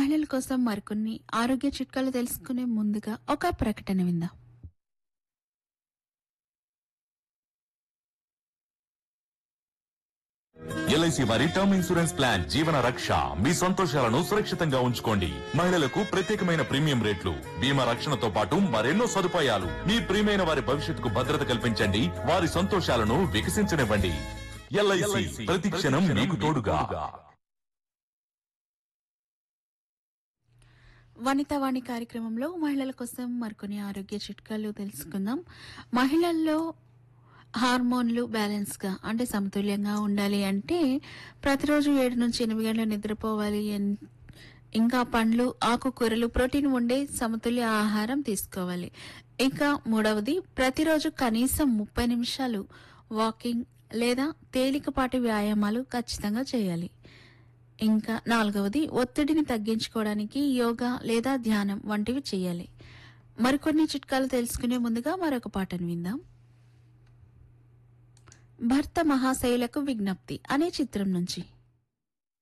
మహిళల కోసం మరికొన్ని ఆరోగ్య చిట్కాలు తెలుసుకునే ముందుగా ఒక ప్రకటన విందాం ఎల్ఐసి వారి టర్మ్ ఇన్సూరెన్స్ ప్లాన్ జీవన రక్ష మీ సంతోషాలను సురక్షితంగా ఉంచుకోండి మహిళలకు ప్రత్యేకమైన ప్రీమియం రేట్లు బీమా రక్షణతో పాటు మరెన్నో సదుపాయాలు మీ ప్రియమైన వారి భవిష్యత్తుకు భద్రత కల్పించండి వారి సంతోషాలను వికసించనివ్వండి ఎల్ఐసి ప్రతి క్షణం మీకు తోడుగా వనితావాణి కార్యక్రమంలో మహిళల కోసం మరికొన్ని ఆరోగ్య చిట్కాలు తెలుసుకుందాం మహిళల్లో హార్మోన్లు బ్యాలెన్స్గా అంటే సమతుల్యంగా ఉండాలి అంటే ప్రతిరోజు ఏడు నుంచి ఎనిమిది గంటలు నిద్రపోవాలి అన్- ఇంకా పండ్లు ఆకుకూరలు ప్రోటీన్ ఉండే సమతుల్య ఆహారం తీసుకోవాలి ఇంకా మూడవది ప్రతిరోజు కనీసం ముప్పై నిమిషాలు వాకింగ్ లేదా తేలికపాటి వ్యాయామాలు ఖచ్చితంగా చేయాలి ఇంకా నాలుగవది ఒత్తిడిని తగ్గించుకోవడానికి యోగా లేదా ధ్యానం వంటివి చేయాలి మరికొన్ని చిట్కాలు తెలుసుకునే ముందుగా మరొక పాటను విందాం భర్త మహాశైలకు విజ్ఞప్తి అనే చిత్రం నుంచి